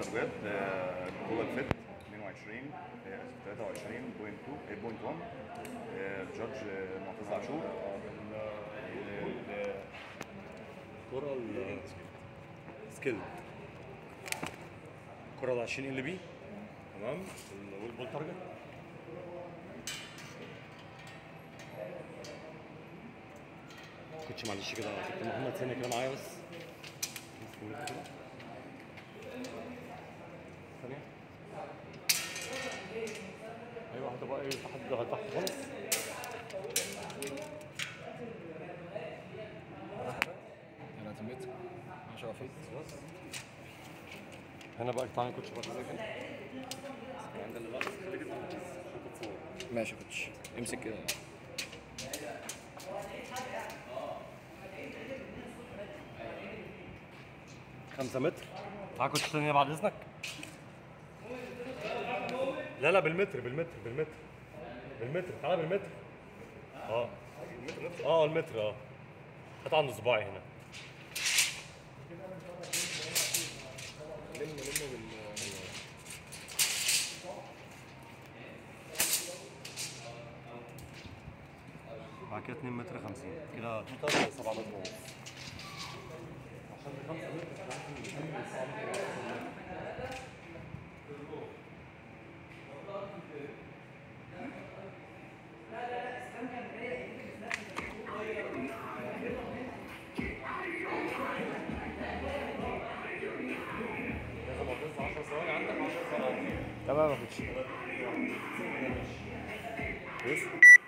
درجات آه، جوه الفت 22 آه، 23.2 بوينت 1 آه، الجادج آه، معتز عاشور الكرة ال سكيل الكرة ال 20 ال بي تمام ال- والبول تارجت كنتش معلش كده كابتن محمد ثانية كده معايا بس بس كملت كده. ثانية ايوه هتبقى ايه تحت تحت خالص ثلاثة متر 10 فيت بس هنا بقى تعالى كوتش بقى زي كده عندنا الوقت خليك انت مركز عشان تتصور ماشي يا كوتش امسك كده خمسة متر تعالى كوتش ثانية بعد اذنك لا لا بالمتر بالمتر بالمتر بالمتر تعالى بالمتر اه اه المتر اه هات عند صباعي هنا لم لم بال بعد كده 2 متر 50 كده توتال 7 متر ونص عشان 5 متر لازم يكون 7 متر ونص لازم اقص 10 ثواني عندك 10 ثواني تمام يا كوتش بص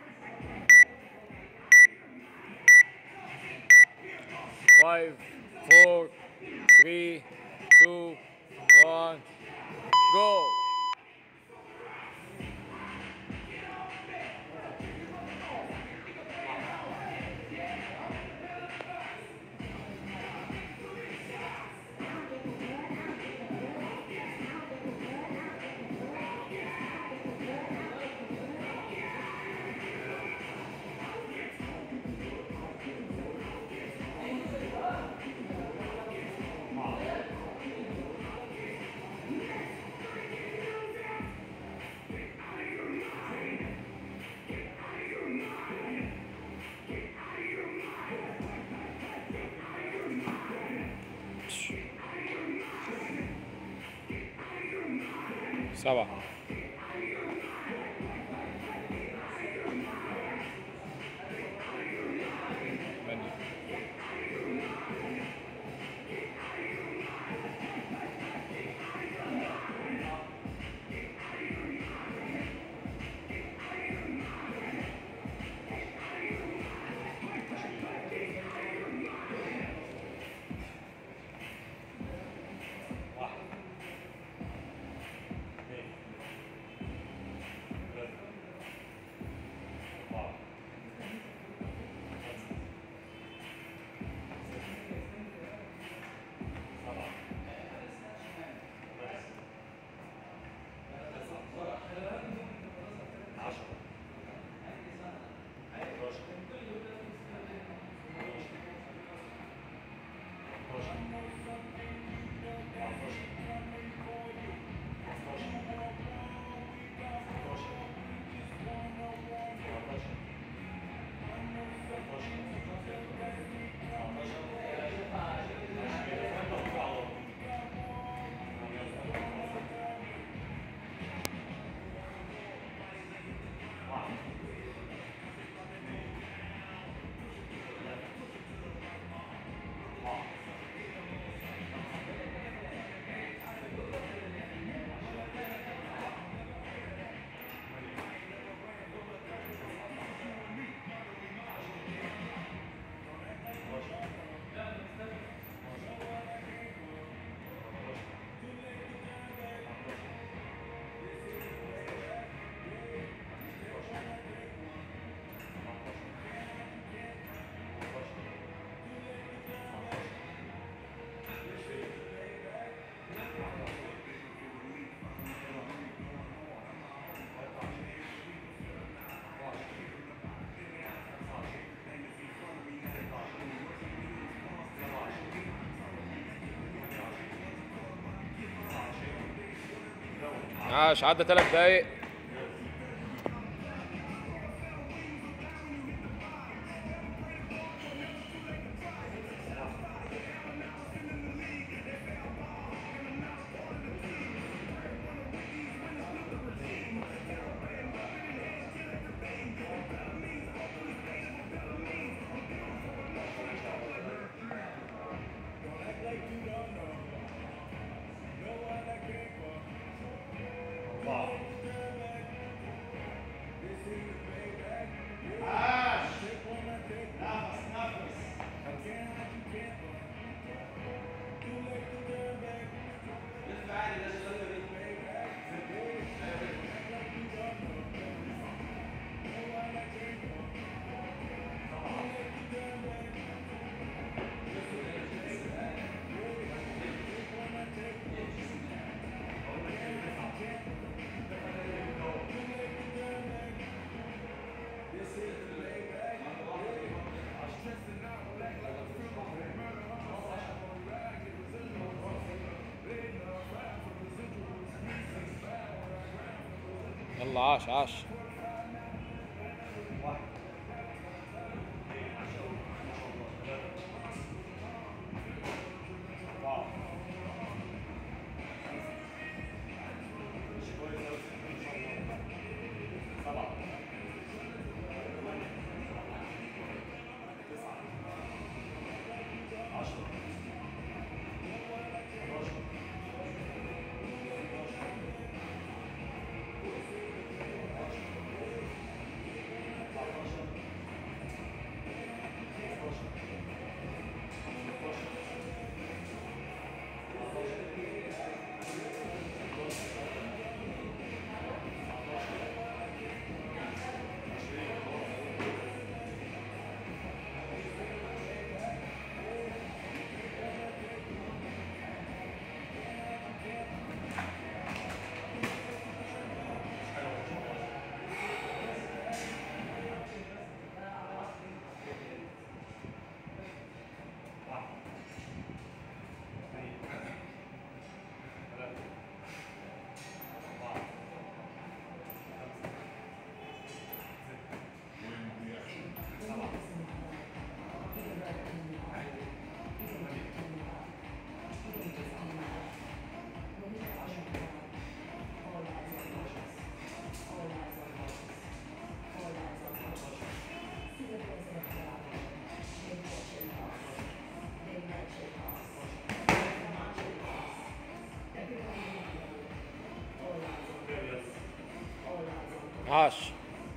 Five, four, three, two, one, go! سبعة ثمانية عاش عدى ثلاث دقايق يلا عاش عاش عاش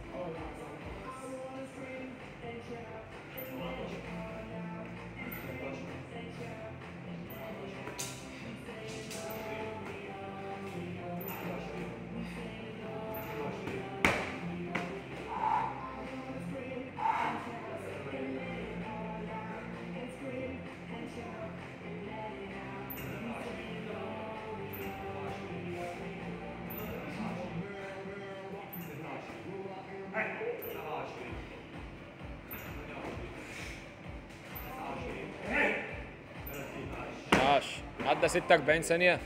عاش عدى 46 ثانية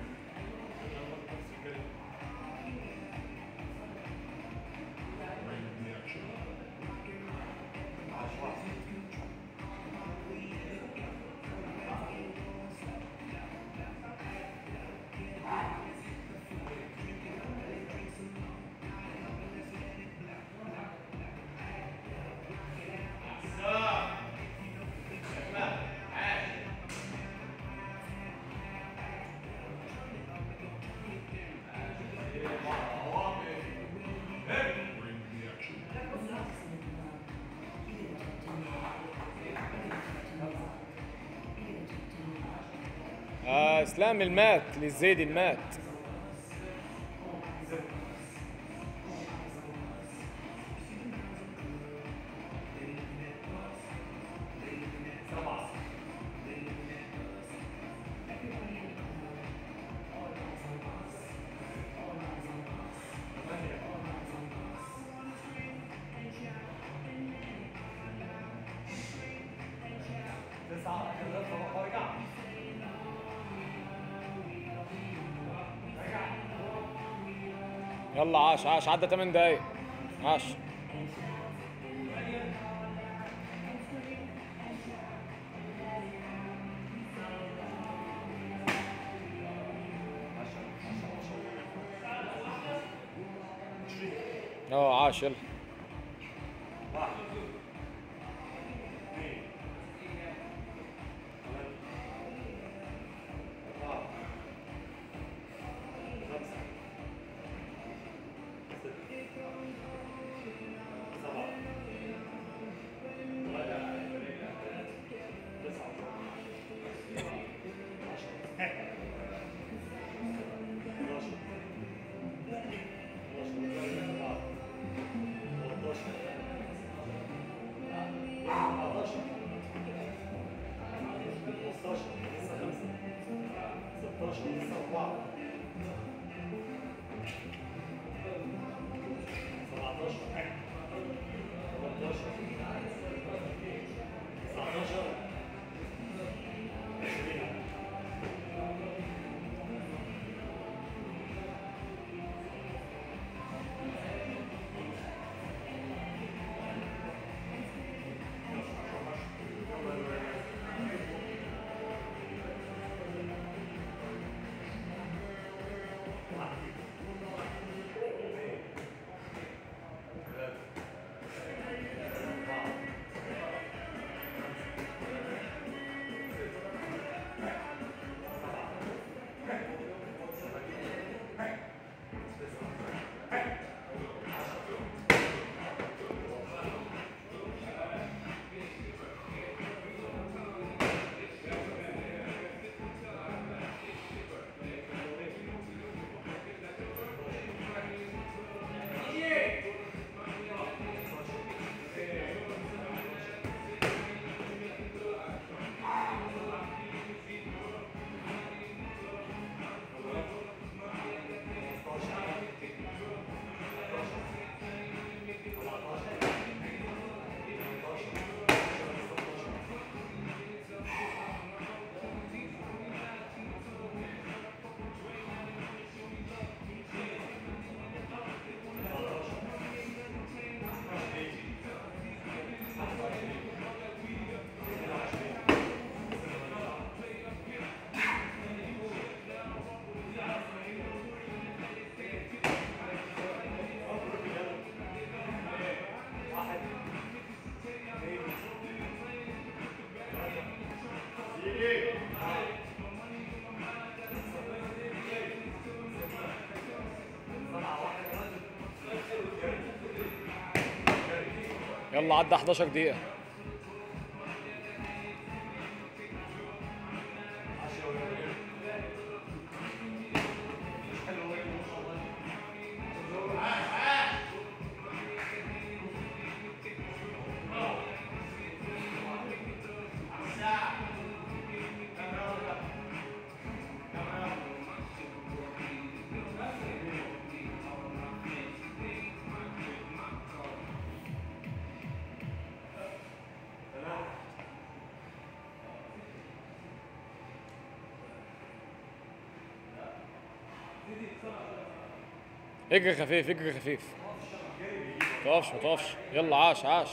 آه اسلام المات للزيدي المات يلا عاش عاش عدى 8 دقايق عاش اه عاش يلا يلا عدى 11 دقيقة اجري خفيف اجري خفيف متقفش متقفش يلا عاش عاش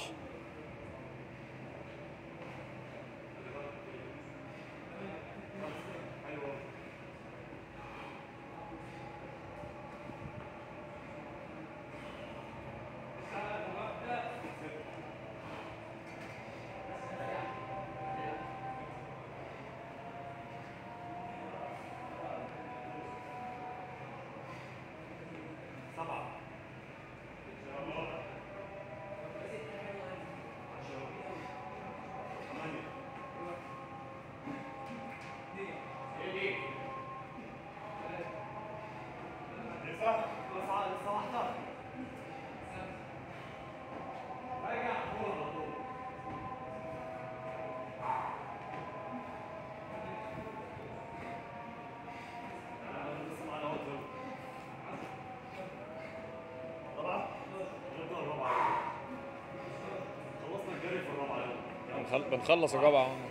بنخل- بنخلص الرابعة اهو.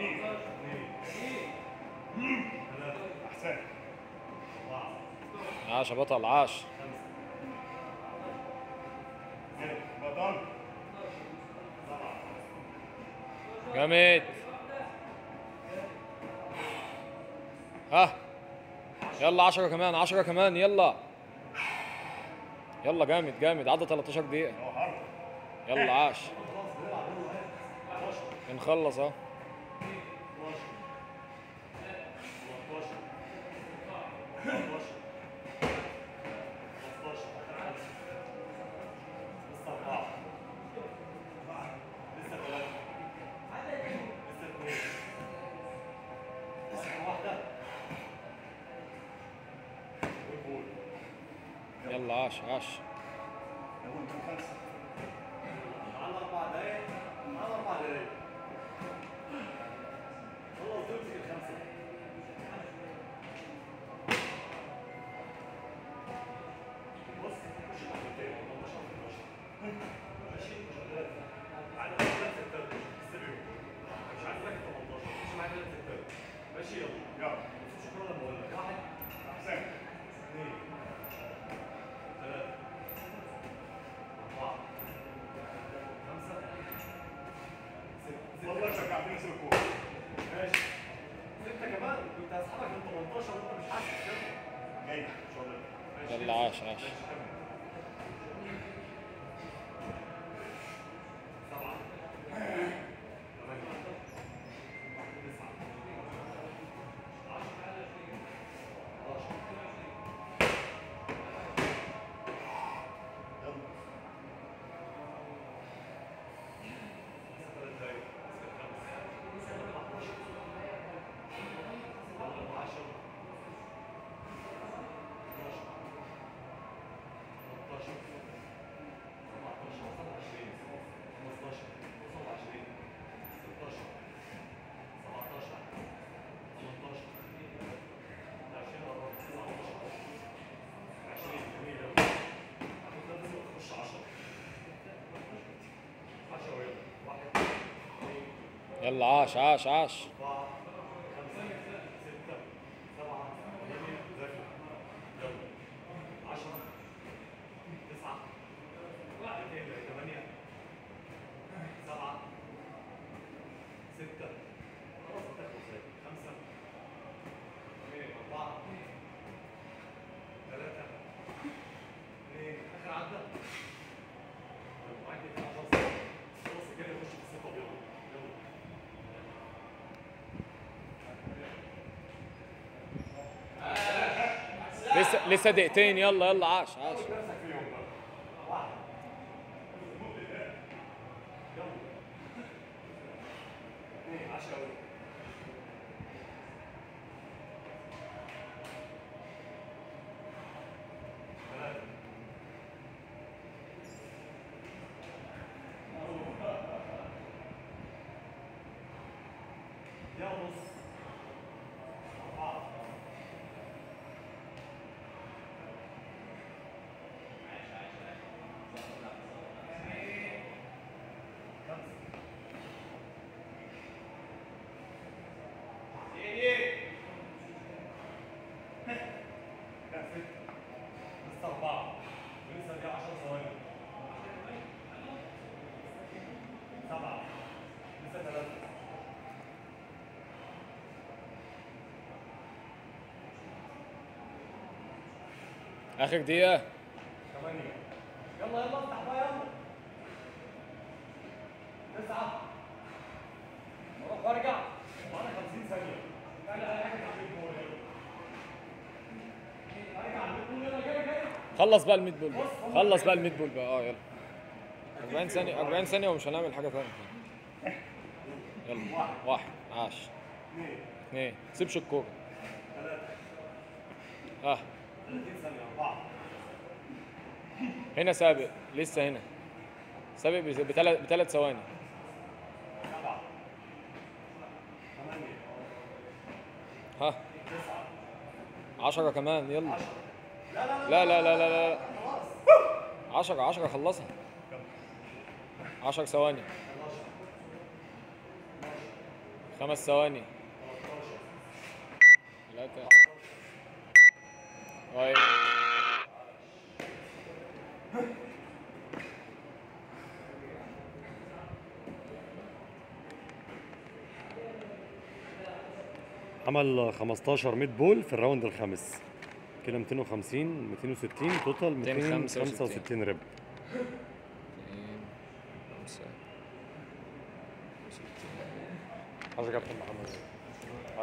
احسن عاش يا بطل عاش بطل جامد ها يلا 10 كمان 10 كمان يلا يلا جامد جامد عدى 13 دقيقة هو حرب يلا عاش نخلص اهو يلا عاش عاش لو انت خمسه على اربع دقايق على اربع دقايق خلص تمسك الخمسه بص خش على التاني 18 ماشي شغال بعد كده ثلاث ستات استبيو مش عايز لك 18 مش معاك ثلاث ستات ماشي يلا يلا شكرا لما اقول لك واحد احسن اثنين ثلاثة أربعة خمسة ستة والله شجعتني اسوي كوره ماشي ستة كمان كنت هسحبك من 18 وأنت مش حاسس كده جاي ان شاء الله ماشي يلا عاش عاش ماشي كمل سبعة ثمانية تسعة عشرة 11 يلا يلا عاش عاش عاش أربعة خمسة ستة سبعة ثمانية ذاكر يلا عشرة تسعة اثنين ثمانية سبعة ستة خلاص هتخلص اهي خمسة اثنين أربعة ثلاثة اثنين آخر عدة يلا معاك دقيقتين عشان صفر. خلاص كده يخش في الصفر يلا يلا لسه لسه دقيقتين يلا يلا عاش عاش نفسك فيهم بقى واحد يلا اثنين عشرة أوي ثلاثة دقيقة ونص أربعة لسه أربعة ولسه دي 10 ثواني سبعة لسه ثلاثة اخر دقيقة ثمانية يلا يلا افتح بقى يلا تسعة اروح وارجع وانا 50 ثانية تعالى على حاجة على البيت جوه يلا ارجع على البيت جوه يلا جاي جاي خلص بقى الميد بول بقى خلص بقى الميد بول بقى اه يلا 40 ثانية 40 ثانية ومش هنعمل حاجة ثانية يلا واحد عاش اثنين اثنين سيبش الكورة ثلاثة اه 30 ثانية أربعة هنا سابق لسه هنا سابق بثلاث بثلاث ثواني سبعة ثمانية ها تسعة 10 كمان يلا عشرة لا لا لا لا لا لا لا خلاص 10 10 خلصها 10 ثواني 11 خمس ثواني 13 ثلاثة طيب عمل 15 ميد بول في الراوند الخامس كده 250 260 توتال 265 265 ريب اتنين خمسة ستين حاجه كابتن محمد